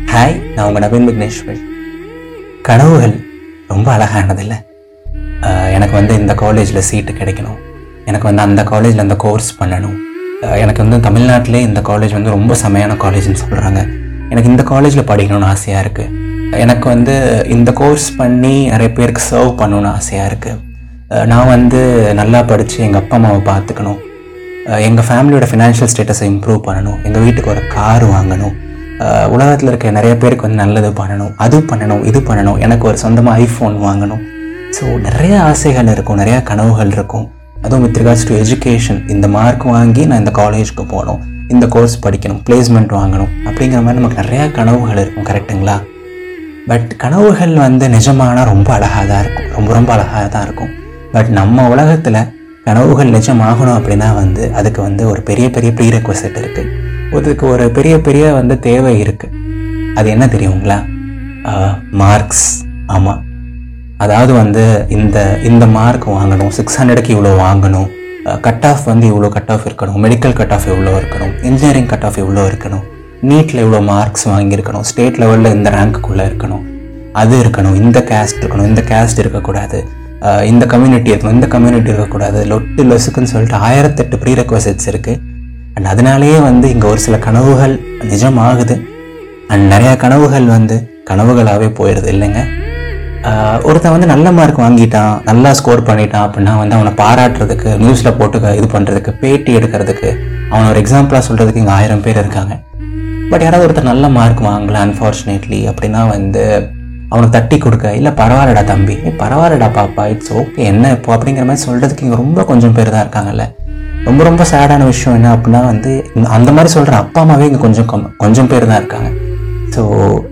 hi நான் உங்கள் நவீன் விக்னேஸ்வர் கனவுகள் ரொம்ப அழகானதில்ல ஆஹ் எனக்கு வந்து இந்த காலேஜில் சீட்டு கிடைக்கணும் எனக்கு வந்து அந்த காலேஜில் அந்த கோர்ஸ் பண்ணணும் ஆஹ் எனக்கு வந்து தமிழ்நாட்டிலே இந்த காலேஜ் வந்து ரொம்ப செமையான காலேஜ்னு சொல்கிறாங்க எனக்கு இந்த காலேஜில் படிக்கணும்னு ஆசையாக இருக்குது எனக்கு வந்து இந்த கோர்ஸ் பண்ணி நிறைய பேருக்கு சர்வ் பண்ணணும்னு ஆசையாக இருக்குது நான் வந்து நல்லா படித்து எங்கள் அப்பா அம்மாவை பார்த்துக்கணும் எங்கள் ஃபேமிலியோட ஃபினான்ஷியல் ஸ்டேட்டஸை இம்ப்ரூவ் பண்ணணும் எங்கள் வீட்டுக்கு ஒரு கார் வாங்கணும் உலகத்தில் இருக்க நிறைய பேருக்கு வந்து நல்லது பண்ணணும் அது பண்ணணும் இது பண்ணணும் எனக்கு ஒரு சொந்தமாக ஐஃபோன் வாங்கணும் ஸோ நிறைய ஆசைகள் இருக்கும் நிறைய கனவுகள் இருக்கும் அதுவும் வித் ரிகார்ட்ஸ் டு எஜுகேஷன் இந்த மார்க் வாங்கி நான் இந்த காலேஜுக்கு போகணும் இந்த கோர்ஸ் படிக்கணும் பிளேஸ்மெண்ட் வாங்கணும் அப்படிங்கிற மாதிரி நமக்கு நிறையா கனவுகள் இருக்கும் கரெக்டுங்களா பட் கனவுகள் வந்து நிஜமானா ரொம்ப அழகாக தான் இருக்கும் ரொம்ப ரொம்ப அழகாக தான் இருக்கும் பட் நம்ம உலகத்தில் கனவுகள் நிஜமாகணும் அப்படின்னா வந்து அதுக்கு வந்து ஒரு பெரிய பெரிய ப்ரீ ரெக்வசட் இருக்குது அதுக்கு ஒரு பெரிய பெரிய வந்து தேவை இருக்குது அது என்ன தெரியுங்களா மார்க்ஸ் ஆமாம் அதாவது வந்து இந்த இந்த மார்க் வாங்கணும் சிக்ஸ் ஹண்ட்ரடுக்கு இவ்வளோ வாங்கணும் கட் ஆஃப் வந்து இவ்வளோ கட் ஆஃப் இருக்கணும் மெடிக்கல் கட் ஆஃப் எவ்வளோ இருக்கணும் இன்ஜினியரிங் கட் ஆஃப் எவ்வளோ இருக்கணும் நீட்டில் இவ்வளோ மார்க்ஸ் வாங்கியிருக்கணும் ஸ்டேட் லெவலில் இந்த ரேங்க்குள்ளே இருக்கணும் அது இருக்கணும் இந்த கேஸ்ட் இருக்கணும் இந்த கேஸ்ட் இருக்கக்கூடாது அஹ் இந்த கம்யூனிட்டி இருக்கணும் இந்த கம்யூனிட்டி இருக்கக்கூடாது லொட்டு லொசுக்குன்னு சொல்லிட்டு ஆயிரத்தெட்டு ப்ரீ ரெக்வசட்ஸ் இருக்குது அண்ட் அதனாலேயே வந்து இங்கே ஒரு சில கனவுகள் நிஜமாகுது அண்ட் நிறையா கனவுகள் வந்து கனவுகளாகவே போயிடுது இல்லைங்க ஆஹ் ஒருத்தன் வந்து நல்ல மார்க் வாங்கிட்டான் நல்லா ஸ்கோர் பண்ணிட்டான் அப்படின்னா வந்து அவனை பாராட்டுறதுக்கு நியூஸில் போட்டு இது பண்ணுறதுக்கு பேட்டி எடுக்கிறதுக்கு அவனை ஒரு எக்ஸாம்பிளாக சொல்கிறதுக்கு இங்கே ஆயிரம் பேர் இருக்காங்க பட் யாராவது ஒருத்தர் நல்ல மார்க் வாங்கல அன்ஃபார்ச்சுனேட்லி அப்படின்னா வந்து அவனுக்கு தட்டி கொடுக்க இல்லை பரவாயில்லடா தம்பி ஏய், பரவாயில்லடா பாப்பா இட்ஸ் ஓகே என்ன இப்போ அப்படிங்கிற மாதிரி சொல்கிறதுக்கு இங்கே ரொம்ப கொஞ்சம் பேர் தான் இருக்காங்கல்ல ரொம்ப ரொம்ப சேடான விஷயம் என்ன அப்படின்னா வந்து இந்த- அந்த மாதிரி சொல்கிற அப்பா அம்மாவே இங்கே கொஞ்சம் கம்- கொஞ்சம் பேர் தான் இருக்காங்க so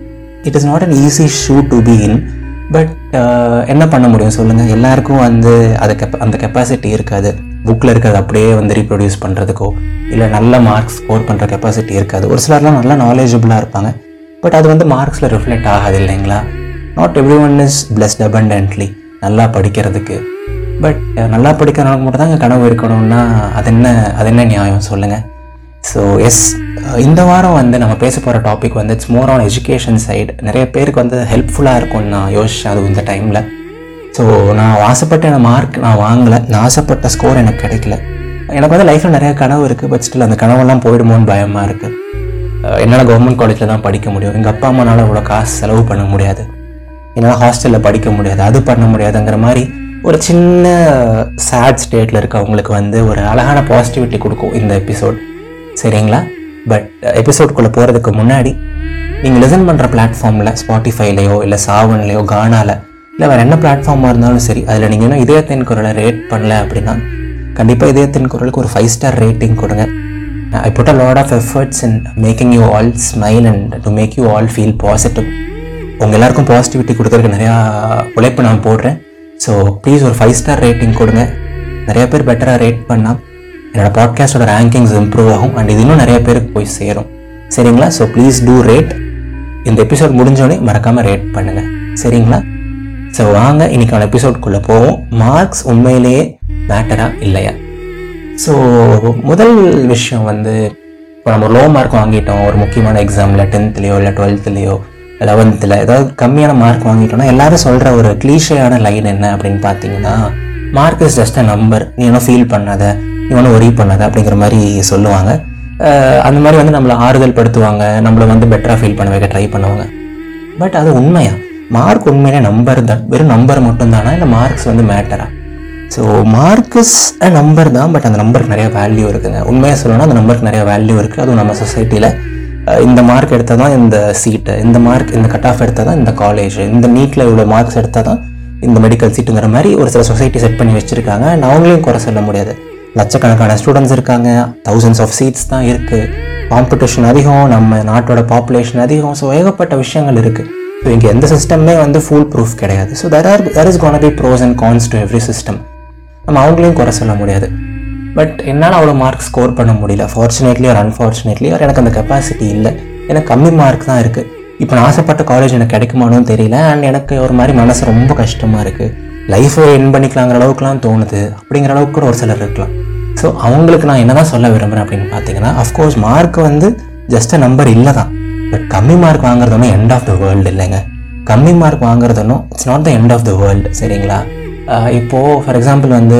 it is not an easy shoe to be in but என்ன பண்ண முடியும் சொல்லுங்கள் எல்லாருக்கும் வந்து அது கெப்ப அந்த கெப்பாசிட்டி இருக்காது புக்கில் இருக்கிறது அப்படியே வந்து ரீப்ரொடியூஸ் பண்ணுறதுக்கோ இல்லை நல்ல மார்க்ஸ் ஸ்கோர் பண்ணுற கெப்பாசிட்டி இருக்காது ஒரு சிலர்லாம் நல்லா நாலேஜபிளாக இருப்பாங்க பட் அது வந்து மார்க்ஸில் ரிஃப்ளெக்ட் ஆகாது இல்லைங்களா not every one is blessed abundantly நல்லா படிக்கிறதுக்கு பட் நல்லா படிக்கிறவங்களுக்கு மட்டும் தான் கனவு இருக்கணும்னா அது என்ன அது என்ன நியாயம் சொல்லுங்கள் ஸோ எஸ் இந்த வாரம் வந்து நம்ம பேச போகிற டாபிக் வந்து it's more on education side நிறைய பேருக்கு வந்து ஹெல்ப்ஃபுல்லாக இருக்கும்னு நான் யோசிச்சேன் அது இந்த டைமில் ஸோ நான் ஆசைப்பட்ட மார்க் நான் வாங்கலை நான் ஆசைப்பட்ட ஸ்கோர் எனக்கு கிடைக்கல எனக்கு வந்து லைஃப்பில் நிறைய கனவு இருக்குது பட் ஸ்டில் அந்த கனவெல்லாம் போயிடுமோன்னு பயமாக இருக்குது என்னால் கவர்மெண்ட் காலேஜில் தான் படிக்க முடியும் எங்கள் அப்பா அம்மானால அவ்வளோ காசு செலவு பண்ண முடியாது என்னால் ஹாஸ்டலில் படிக்க முடியாது அது பண்ண முடியாதுங்கிற மாதிரி ஒரு சின்ன சேட் ஸ்டேட்டில் இருக்கவங்களுக்கு வந்து ஒரு அழகான பாசிட்டிவிட்டி கொடுக்கும் இந்த எபிசோட் சரிங்களா பட் எபிசோட்குள்ளே போகிறதுக்கு முன்னாடி நீங்கள் லிசன் பண்ணுற பிளாட்ஃபார்மில் ஸ்பாட்டிஃபைலையோ இல்லை சாவன்லையோ கானால இல்லை வேறு என்ன பிளாட்ஃபார்மாக இருந்தாலும் சரி அதில் நீங்கள் இன்னும் இதயத்தின் குரலை ரேட் பண்ணல அப்படின்னா கண்டிப்பாக இதயத்தின் குரலுக்கு ஒரு ஃபைவ் ஸ்டார் ரேட்டிங் கொடுங்க I put a lot of efforts in making you all smile and to make you all feel positive உங்கள் எல்லாருக்கும் பாசிட்டிவிட்டி கொடுக்கறதுக்கு நிறையா உழைப்பு நான் போடுறேன் ஸோ ப்ளீஸ் ஒரு ஃபைவ் ஸ்டார் ரேட்டிங் கொடுங்க நிறைய பேர் பெட்டராக ரேட் பண்ணால் என்னோட பாட்காஸ்டோட ரேங்கிங்ஸ் இம்ப்ரூவ் ஆகும் அண்ட் இது இன்னும் நிறைய பேருக்கு போய் சேரும் சரிங்களா ஸோ ப்ளீஸ் டூ ரேட் இந்த எபிசோட் முடிஞ்சோடனே மறக்காமல் ரேட் பண்ணுங்கள் சரிங்களா ஸோ வாங்க இன்னைக்கான எபிசோட்குள்ளே போவோம் மார்க்ஸ் உண்மையிலேயே மேட்டரா இல்லையா ஸோ முதல் விஷயம் வந்து இப்போ நம்ம லோ மார்க் வாங்கிட்டோம் ஒரு முக்கியமான எக்ஸாமில் டென்த்லேயோ இல்லை டுவெல்த்லேயோ லெவன்த்தில் ஏதாவது கம்மியான மார்க் வாங்கிட்டோம்னா எல்லாரும் சொல்கிற ஒரு கிளீஷையான லைன் என்ன அப்படின்னு பார்த்தீங்கன்னா mark is just a number நீ ஒன்றும் ஃபீல் பண்ணாத நீ ஒன்றும் ஒரி பண்ணாத அப்படிங்கிற மாதிரி சொல்லுவாங்க அஹ் அந்த மாதிரி வந்து நம்மளை ஆறுதல் படுத்துவாங்க நம்மளை வந்து பெட்டராக ஃபீல் பண்ண வைக்க ட்ரை பண்ணுவாங்க பட் அது உண்மையா மார்க் உண்மையிலே நம்பர் தான் வெறும் நம்பர் மட்டும்தானா இல்லை மார்க்ஸ் வந்து மேட்டரா ஸோ மார்க்ஸ் நம்பர் தான் பட் அந்த நம்பருக்கு நிறைய வேல்யூ இருக்குங்க உண்மையாக சொல்லணும்னா அந்த நம்பருக்கு நிறைய வேல்யூ இருக்குது அதுவும் நம்ம சொசைட்டியில் இந்த மார்க் எடுத்தால் தான் இந்த சீட்டு இந்த மார்க் இந்த கட் ஆஃப் எடுத்தால் தான் இந்த காலேஜ் இந்த நீட்டில் இவ்வளோ மார்க்ஸ் எடுத்தால் தான் இந்த மெடிக்கல் சீட்டுங்கிற மாதிரி ஒரு சில சொசைட்டி செட் பண்ணி வச்சுருக்காங்க அண்ட் அவங்களையும் குறை சொல்ல முடியாது லட்சக்கணக்கான ஸ்டூடெண்ட்ஸ் இருக்காங்க தௌசண்ட்ஸ் ஆஃப் சீட்ஸ் தான் இருக்குது காம்படிஷன் அதிகம் நம்ம நாட்டோட பாப்புலேஷன் அதிகம் ஸோ ஏகப்பட்ட விஷயங்கள் இருக்குது ஸோ இங்கே எந்த சிஸ்டமே வந்து ஃபுல் ப்ரூஃப் கிடையாது so there are there is gonna be pros and cons to every system நம்ம அவங்களையும் குறை சொல்ல முடியாது பட் என்னால் அவ்வளோ மார்க் ஸ்கோர் பண்ண முடியல ஃபார்ச்சுனேட்லி ஒரு அன்ஃபார்ச்சுனேட்லி ஒரு எனக்கு அந்த கெப்பாசிட்டி இல்லை எனக்கு கம்மி மார்க் தான் இருக்குது இப்போ நான் ஆசைப்பட்ட காலேஜ் எனக்கு கிடைக்குமானும் தெரியல அண்ட் எனக்கு ஒரு மாதிரி மனசு ரொம்ப கஷ்டமாக இருக்குது லைஃப்பை என் பண்ணிக்கலாங்கிற அளவுக்குலாம் தோணுது அப்படிங்கிற அளவுக்கு கூட ஒரு சிலர் இருக்கலாம் ஸோ அவங்களுக்கு நான் என்ன தான் சொல்ல விரும்புகிறேன் அப்படின்னு பார்த்தீங்கன்னா அஃப்கோர்ஸ் மார்க் வந்து ஜஸ்ட் அ நம்பர் இல்லை தான் பட் கம்மி மார்க் வாங்குறதும் எண்ட் ஆஃப் த வேர்ல்டு இல்லைங்க கம்மி மார்க் வாங்குறதும் it's not the end of the world சரிங்களா அஹ் இப்போது ஃபார் எக்ஸாம்பிள் வந்து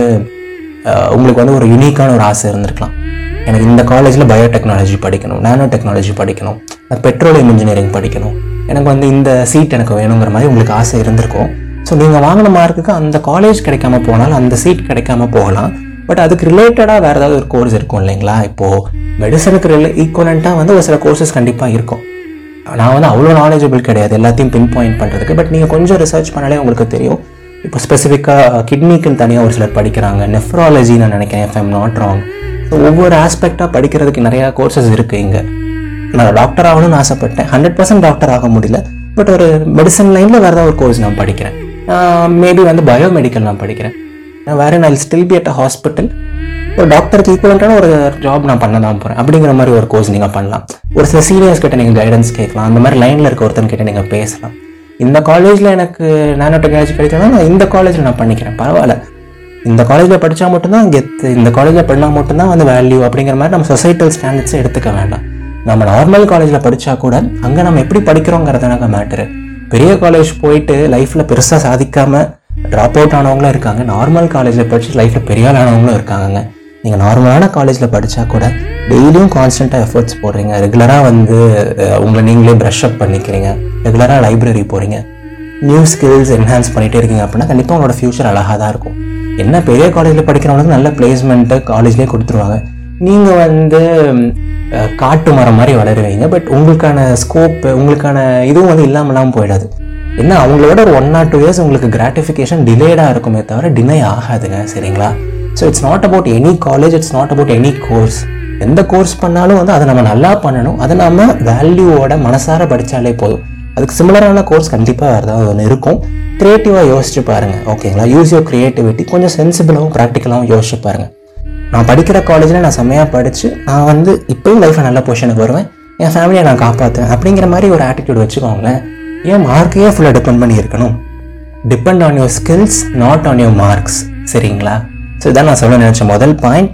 அஹ் உங்களுக்கு வந்து ஒரு யூனிக்கான ஒரு ஆசை இருந்திருக்கலாம் எனக்கு இந்த காலேஜில் பயோடெக்னாலஜி படிக்கணும் நானோ டெக்னாலஜி படிக்கணும் பெட்ரோலியம் இன்ஜினியரிங் படிக்கணும் எனக்கு வந்து இந்த சீட் எனக்கு வேணுங்கிற மாதிரி உங்களுக்கு ஆசை இருந்திருக்கும் ஸோ நீங்கள் வாங்கின மார்க்குக்கு அந்த காலேஜ் கிடைக்காம போனாலும் அந்த சீட் கிடைக்காம போகலாம் பட் அதுக்கு ரிலேட்டடாக வேறு ஏதாவது ஒரு கோர்ஸ் இருக்கும் இல்லைங்களா இப்போது மெடிசனுக்கு ரிலே ஈக்குவலண்ட்டாக வந்து ஒரு சில கோர்சஸ் கண்டிப்பாக இருக்கும் நான் வந்து அவ்வளோ நாலேஜபிள் கிடையாது எல்லாத்தையும் பின் பாயிண்ட் பண்ணுறதுக்கு பட் நீங்கள் கொஞ்சம் ரிசர்ச் பண்ணாலே உங்களுக்கு தெரியும் இப்போ ஸ்பெசிஃபிக்காக கிட்னிக்குன்னு தனியாக ஒரு சிலர் படிக்கிறாங்க நெஃப்ராலஜி நான் நினைக்கிறேன் if I'm not wrong so ஒவ்வொரு ஆஸ்பெக்டாக படிக்கிறதுக்கு நிறையா கோர்சஸ் இருக்குது இங்கே நான் டாக்டர் ஆகணும்னு ஆசைப்பட்டேன் ஹண்ட்ரட் பர்சன்ட் டாக்டர் ஆக முடியல பட் ஒரு மெடிசன் லைனில் வேறு ஏதாவது ஒரு கோர்ஸ் நான் படிக்கிறேன் மேபி வந்து பயோமெடிக்கல் நான் படிக்கிறேன் வேறு நான் still be at a hospital ஒரு டாக்டருக்கு ஈக்குவலண்டான ஒரு ஜாப் நான் பண்ண தான் போகிறேன் அப்படிங்கிற மாதிரி ஒரு கோர்ஸ் நீங்கள் பண்ணலாம் ஒரு சில சீனியர்ஸ் கிட்ட நீங்கள் கைடன்ஸ் கேட்கலாம் அந்த மாதிரி லைனில் இருக்க ஒருத்தன் கிட்ட நீங்கள் பேசலாம் இந்த காலேஜில் எனக்கு நானோ டெக்னாலஜி கிடைக்கணும் நான் இந்த காலேஜில் நான் பண்ணிக்கிறேன் பரவாயில்ல இந்த காலேஜில் படித்தா மட்டும்தான் கெத்து இந்த காலேஜில் படினா மட்டும்தான் வந்து வேல்யூ அப்படிங்கிற மாதிரி நம்ம சொசைட்டல் ஸ்டாண்டர்ட்ஸை எடுத்துக்க வேண்டாம் நம்ம நார்மல் காலேஜில் படித்தா கூட அங்கே நம்ம எப்படி படிக்கிறோங்கிறது எனக்கு மேட்ரு பெரிய காலேஜ் போயிட்டு லைஃப்பில் பெருசாக சாதிக்காமல் ட்ராப் அவுட் ஆனவங்களும் இருக்காங்க நார்மல் காலேஜில் படிச்சு லைஃப்பில் பெரிய ஆள் ஆனவங்களும் இருக்காங்கங்க நீங்கள் நார்மலான காலேஜில் படித்தா கூட டெய்லியும் கான்ஸ்டண்ட்டாக எஃபர்ட்ஸ் போடுறீங்க ரெகுலராக வந்து அஹ், உங்களை நீங்களே ப்ரஷ் அப் பண்ணிக்கிறீங்க ரெகுலராக லைப்ரரி போகிறீங்க நியூ ஸ்கில்ஸ் என்ஹான்ஸ் பண்ணிகிட்டே இருக்கீங்க அப்படின்னா கண்டிப்பாக உங்களோட ஃப்யூச்சர் அழகாக தான் இருக்கும் என்ன பெரிய காலேஜில் படிக்கிறவங்களுக்கு நல்ல பிளேஸ்மெண்ட்டு காலேஜ்லேயே கொடுத்துருவாங்க நீங்கள் வந்து அஹ், காட்டு மரம் மாதிரி வளருவீங்க பட் உங்களுக்கான ஸ்கோப்பு உங்களுக்கான இதுவும் வந்து இல்லாமல் இல்லாமல் போயிடாது என்ன அவங்களோட ஒரு ஒன் ஆர் டூ இயர்ஸ் உங்களுக்கு கிராட்டிஃபிகேஷன் டிலேடாக இருக்குமே தவிர டிலே ஆகாதுங்க சரிங்களா so it's not about any college it's not about any course எந்த கோர்ஸ் பண்ணாலும் வந்து அதை நம்ம நல்லா பண்ணணும் அதை நம்ம வேல்யூவோட மனசார படித்தாலே போதும் அதுக்கு சிமிலரான கோர்ஸ் கண்டிப்பாக வேறு ஏதாவது ஒன்று இருக்கும் க்ரியேட்டிவாக யோசிச்சு பாருங்கள் ஓகேங்களா யூஸ் யோர் க்ரியேட்டிவிட்டி கொஞ்சம் சென்சிபிளாகவும் ப்ராக்டிக்கலாகவும் யோசிச்சு பாருங்கள் நான் படிக்கிற காலேஜில் நான் செம்மையாக படித்து நான் வந்து இப்போயும் லைஃப்பில் நல்ல பொசிஷனுக்கு வருவேன் என் ஃபேமிலியை நான் காப்பாற்றுவேன் அப்படிங்கிற மாதிரி ஒரு ஆட்டிடியூட் வச்சுக்கோங்களேன் ஏன் மார்க்கையே ஃபுல்லாக டிபெண்ட் பண்ணி இருக்கணும் depend on your skills not on your marks சரிங்களா ஸோ இதான் நான் சொல்ல நினச்ச முதல் பாயிண்ட்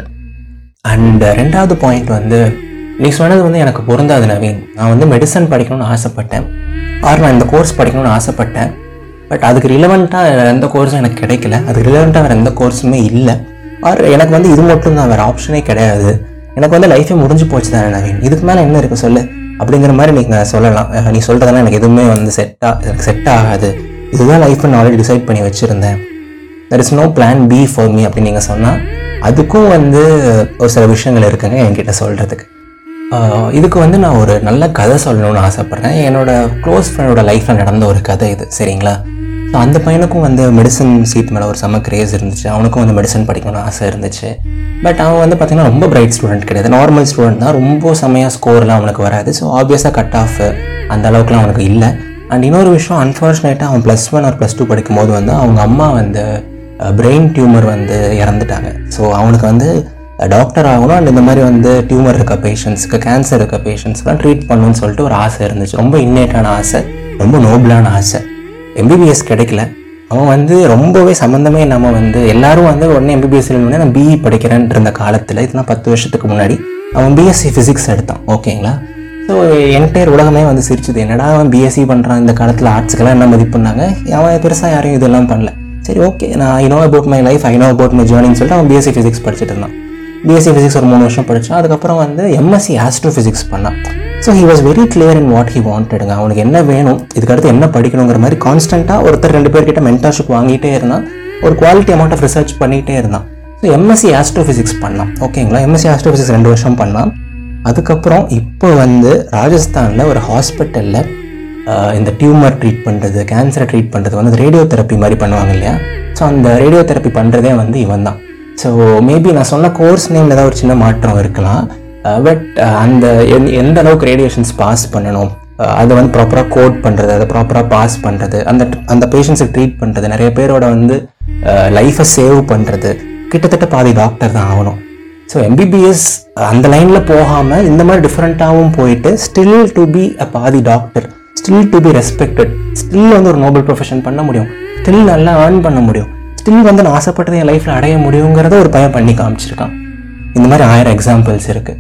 அண்ட் ரெண்டாவது பாயிண்ட் வந்து நீ சொன்னது வந்து எனக்கு பொருந்தாது நவீன் நான் வந்து மெடிசன் படிக்கணும்னு ஆசைப்பட்டேன் ஆர் நான் இந்த கோர்ஸ் படிக்கணும்னு ஆசைப்பட்டேன் பட் அதுக்கு ரிலவெண்ட்டாக எந்த கோர்ஸும் எனக்கு கிடைக்கல அதுக்கு ரிலவெண்ட்டாக வேறு எந்த கோர்ஸுமே இல்லை ஆர் எனக்கு வந்து இது மட்டும் தான் வேறு ஆப்ஷனே கிடையாது எனக்கு வந்து லைஃபே முடிஞ்சு போச்சு தானே நவீன் இதுக்கு மேலே என்ன இருக்குது சொல்லு அப்படிங்கிற மாதிரி நீங்கள் சொல்லலாம் அஹ் நீ சொல்கிறதெல்லாம் எனக்கு எதுவுமே வந்து செட் எனக்கு செட் ஆகாது இதுதான் லைஃப்னு நான் ஆல்ரெடி டிசைட் பண்ணி வச்சுருந்தேன் there is no plan B for me அப்படின்னு நீங்கள் சொன்னால் அதுக்கும் வந்து ஒரு சில விஷயங்கள் இருக்குங்க என்கிட்ட சொல்கிறதுக்கு இதுக்கு வந்து நான் ஒரு நல்ல கதை சொல்லணும்னு ஆசைப்பட்றேன் என்னோட க்ளோஸ் ஃப்ரெண்டோட லைஃப்பில் நடந்த ஒரு கதை இது சரிங்களா ஸோ அந்த பையனுக்கும் வந்து மெடிசன் சீட் மேலே ஒரு செம்ம கிரேஸ் இருந்துச்சு அவனுக்கும் வந்து மெடிசன் படிக்கணும்னு ஆசை இருந்துச்சு பட் அவன் வந்து பார்த்திங்கன்னா ரொம்ப பிரைட் ஸ்டூடெண்ட் கிடையாது நார்மல் ஸ்டூடெண்ட் தான் ரொம்ப செம்மையாக ஸ்கோர்லாம் அவனுக்கு வராது ஸோ ஆப்வியஸாக கட் ஆஃப் அந்த அளவுக்குலாம் அவனுக்கு இல்லை அண்ட் இன்னொரு விஷயம் அன்ஃபார்ச்சுனேட்டாக அவன் ப்ளஸ் ஒன் ஒரு ப்ளஸ் டூ படிக்கும்போது வந்து அவங்க அம்மா வந்து பிரெயின் டியூமர் வந்து இறந்துட்டாங்க ஸோ அவனுக்கு வந்து டாக்டர் ஆகணும் அண்ட் இந்த மாதிரி வந்து டியூமர் இருக்க பேஷண்ட்ஸ்க்கு கேன்சர் இருக்க பேஷண்ட்ஸ்க்குலாம் ட்ரீட் பண்ணணும்னு சொல்லிட்டு ஒரு ஆசை இருந்துச்சு ரொம்ப இன்னேட்டான ஆசை ரொம்ப நோபலான ஆசை எம்பிபிஎஸ் கிடைக்கல அவன் வந்து ரொம்பவே சம்மந்தமே இல்லாமல் வந்து எல்லாரும் வந்து உடனே எம்பிபிஎஸ் இல்லைன்னு நான் பிஇ படிக்கிறேன்ட்டு இருந்த காலத்தில் இதெல்லாம் பத்து வருஷத்துக்கு முன்னாடி அவன் பிஎஸ்சி ஃபிசிக்ஸ் எடுத்தான் ஓகேங்களா ஸோ என்டையர் உலகமே வந்து சிரிச்சுது என்னடா அவன் பிஎஸ்சி பண்ணுறான் இந்த காலத்தில் ஆர்ட்ஸுக்கெல்லாம் என்ன மதிப்புனாங்க அவன் பெருசாக யாரையும் இதெல்லாம் பண்ணல சரி ஓகே நான் I know about my life I know about my ஜேர்னின்னு சொல்லிட்டு அவன் பிஎஸ்சி ஃபிசிக்ஸ் படிச்சுட்டு இருந்தான் பிஎஸ்சி ஃபிசிக்ஸ் ஒரு மூணு வருஷம் படித்தான் அதுக்கப்புறம் வந்து எம்எஸ்சி ஆஸ்ட்ரோ ஃபிசிக்ஸ் பண்ணான் so he was very clear in what he வாண்டடுங்க அவனுக்கு என்ன வேணும் இதுக்கடுத்து என்ன படிக்கணுங்கிற மாதிரி கான்ஸ்டண்ட்டாக ஒருத்தர் ரெண்டு பேர்கிட்ட மென்டர்ஷிப் வாங்கிட்டே இருந்தான் ஒரு குவாலிட்டி அமௌண்ட் ஆஃப் ரிசர்ச் பண்ணிகிட்டே இருந்தான் ஸோ எம்எஸ்சி ஆஸ்ட்ரோ ஃபிசிக்ஸ் பண்ணான் ஓகேங்களா எம்எஸ்சி ஆஸ்ட்ரோ ஃபிசிக்ஸ் ரெண்டு வருஷம் பண்ணான் அதுக்கப்புறம் இப்போ வந்து ராஜஸ்தானில் ஒரு ஹாஸ்பிட்டலில் இந்த டியூமர் ட்ரீட் பண்ணுறது கேன்சரை ட்ரீட் பண்ணுறது வந்து ரேடியோ தெரப்பி மாதிரி பண்ணுவாங்க இல்லையா ஸோ அந்த ரேடியோ தெரப்பி பண்ணுறதே வந்து இவன் தான் ஸோ மேபி நான் சொன்ன கோர்ஸ் நேமில் ஏதாவது ஒரு சின்ன மாற்றம் இருக்கலாம் பட் அந்த எந்த- எந்த அளவுக்கு ரேடியேஷன்ஸ் பாஸ் பண்ணணும் அஹ் அதை வந்து ப்ராப்பராக கோட் பண்ணுறது அதை ப்ராப்பராக பாஸ் பண்ணுறது அந்த அந்த பேஷண்ட்ஸை ட்ரீட் பண்ணுறது நிறைய பேரோட வந்து லைஃப்பை சேவ் பண்ணுறது கிட்டத்தட்ட பாதி டாக்டர் தான் ஆகணும் ஸோ எம்பிபிஎஸ் அந்த லைனில் போகாமல் இந்த மாதிரி டிஃப்ரெண்ட்டாகவும் போயிட்டு ஸ்டில் டு பி அ பாதி doctor still to be respected still வந்து ஒரு நோபல் ப்ரொஃபஷன் பண்ண முடியும் ஸ்டில் நல்லா ஏர்ன் பண்ண முடியும் ஸ்டில் வந்து நான் ஆசைப்பட்டதை என் லைஃப்பில் அடைய முடியுங்கிறத ஒரு பையன் பண்ணி காமிச்சிருக்கான் இந்த மாதிரி ஆயிரம் எக்ஸாம்பிள்ஸ் இருக்குது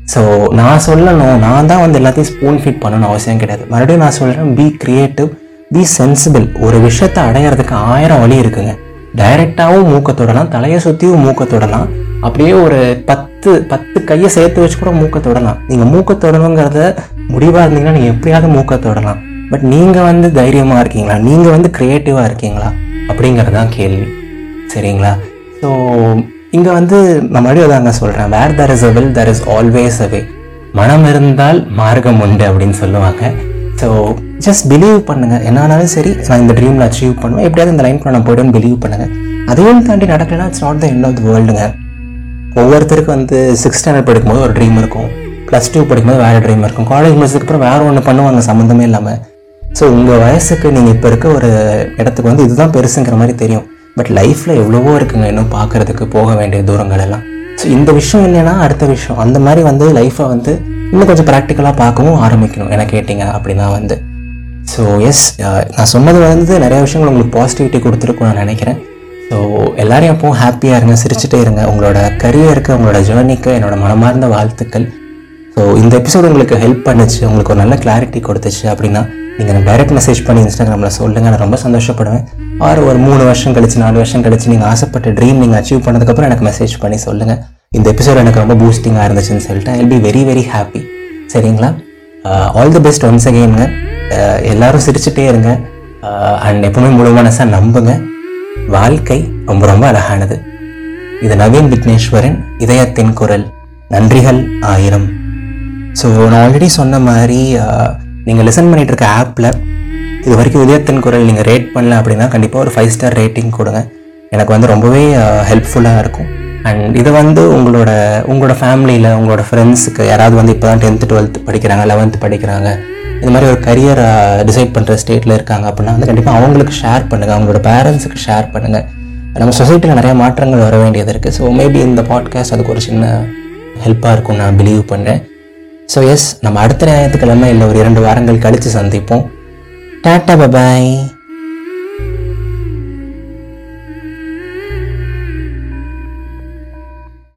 ஸோ நான் சொல்லணும் நான் தான் வந்து எல்லாத்தையும் ஸ்பூன் ஃபீட் பண்ணணும்னு அவசியம் கிடையாது மறுபடியும் நான் சொல்கிறேன் பி கிரியேட்டிவ் பி சென்சிபிள் ஒரு விஷயத்தை அடையிறதுக்கு ஆயிரம் வழி இருக்குங்க டைரெக்டாகவும் மூக்க தொடலாம் தலையை சுற்றியும் மூக்க தொடலாம் அப்படியே ஒரு பத்து பத்து கையை சேர்த்து வச்சு கூட மூக்க தொடலாம் நீங்கள் மூக்க தொடணுங்கிறத முடிவாக இருந்தீங்கன்னா நீங்கள் எப்படியாவது மூக்க தொடலாம் பட் நீங்கள் வந்து தைரியமாக இருக்கீங்களா நீங்கள் வந்து க்ரியேட்டிவாக இருக்கீங்களா அப்படிங்கிறது தான் கேள்வி சரிங்களா ஸோ இங்கே வந்து நான் மறுபடியும் தாங்க சொல்கிறேன் where there is a will there is always a way மனம் இருந்தால் மார்க்கம் உண்டு அப்படின்னு சொல்லுவாங்க ஸோ ஜஸ்ட் பிலீவ் பண்ணுங்கள் என்னானாலும் சரி நான் இந்த ட்ரீமில் அச்சீவ் பண்ணுவேன் எப்படியாவது இந்த லைன் நான் போய்டுன்னு பிலீவ் பண்ணுங்கள் அதையும் தாண்டி நடக்கலைன்னா it's not the end of the வேர்ல்டுங்க ஒவ்வொருத்தருக்கும் வந்து சிக்ஸ் ஸ்டாண்டர்ட் படிக்கும்போது ஒரு ட்ரீம் இருக்கும் ப்ளஸ் டூ படிக்கும்போது வேறு ட்ரீம் இருக்கும் காலேஜ் முடிச்சதுக்கு அப்புறம் வேறு ஒன்று பண்ணுவாங்க சம்மந்தமே இல்லாமல் ஸோ உங்கள் வயசுக்கு நீங்கள் இப்போ இருக்க ஒரு இடத்துக்கு வந்து இதுதான் பெருசுங்கிற மாதிரி தெரியும் பட் லைஃப்பில் எவ்வளவோ இருக்குங்க இன்னும் பார்க்குறதுக்கு போக வேண்டிய தூரங்கள் எல்லாம் ஸோ இந்த விஷயம் இல்லைன்னா அடுத்த விஷயம் அந்த மாதிரி வந்து லைஃப்பை வந்து இன்னும் கொஞ்சம் ப்ராக்டிக்கலாக பார்க்கவும் ஆரம்பிக்கணும் என்ன கேட்டிங்க அப்படின்னா வந்து ஸோ எஸ் நான் சொன்னது வந்து நிறைய விஷயங்கள் உங்களுக்கு பாசிட்டிவிட்டி கொடுத்துருக்கும் நான் நினைக்கிறேன் ஸோ எல்லாரையும் எப்பவும் ஹாப்பியாக இருங்க சிரிச்சுட்டே இருங்க உங்களோட கரியருக்கு உங்களோட ஜேர்னிக்கு என்னோட மனமார்ந்த வாழ்த்துக்கள் ஸோ இந்த எபிசோட் உங்களுக்கு ஹெல்ப் பண்ணுச்சு உங்களுக்கு ஒரு நல்ல கிளாரிட்டி கொடுத்துச்சு அப்படின்னா நீங்கள் எனக்கு டைரக்ட் மெசேஜ் பண்ணி இன்ஸ்டாகிராமில் சொல்லுங்கள் நான் ரொம்ப சந்தோஷப்படுவேன் ஆறு ஒரு மூணு வருஷம் கழிச்சு நாலு வருஷம் கழிச்சு நீங்கள் ஆசைப்பட்ட ட்ரீம் நீங்கள் அச்சீவ் பண்ணதுக்கப்புறம் எனக்கு மெசேஜ் பண்ணி சொல்லுங்கள் இந்த எபிசோட் எனக்கு ரொம்ப பூஸ்டிங்காக இருந்துச்சுன்னு சொல்லிட்டு I be very very happy சரிங்களா ஆல் தி பெஸ்ட் ஒன்ஸ் அகெயினுங்க எல்லாரும் சிரிச்சுட்டே இருங்க அண்ட் எப்பவுமே முழு மனசாக நம்புங்க வாழ்க்கை ரொம்ப ரொம்ப அழகானது இது நவீன் விக்னேஸ்வரன் இதயத்தின் குரல் நன்றிகள் ஆயிரம் ஸோ நான் ஆல்ரெடி சொன்ன மாதிரி நீங்கள் லிசன் பண்ணிட்டு இருக்க ஆப்பில் இது வரைக்கும் இதயத்தின் குரல் நீங்கள் ரேட் பண்ணல அப்படின்னா கண்டிப்பாக ஒரு ஃபைவ் ஸ்டார் ரேட்டிங் கொடுங்க எனக்கு வந்து ரொம்பவே ஹெல்ப்ஃபுல்லாக இருக்கும் அண்ட் இது வந்து உங்களோட உங்களோட ஃபேமிலியில் உங்களோட ஃப்ரெண்ட்ஸுக்கு யாராவது வந்து இப்போ தான் டென்த்து டுவெல்த்து படிக்கிறாங்க லெவன்த்து படிக்கிறாங்க இந்த மாதிரி ஒரு கரியர் டிசைட் பண்ணுற ஸ்டேட்டில் இருக்காங்க அப்படின்னா வந்து கண்டிப்பாக அவங்களுக்கு ஷேர் பண்ணுங்கள் அவங்களோட பேரண்ட்ஸுக்கு ஷேர் பண்ணுங்கள் நம்ம சொசைட்டியில் நிறைய மாற்றங்கள் வர வேண்டியது இருக்குது ஸோ மேபி இந்த பாட்காஸ்ட் அதுக்கு ஒரு சின்ன ஹெல்ப்பாக இருக்கும் நான் பிலீவ் பண்ணுறேன் ஸோ எஸ் நம்ம அடுத்த ஞாயிற்றுக்கிழமை இல்லை ஒரு இரண்டு வாரங்கள் கழித்து சந்திப்போம் டாட்டா பபாய்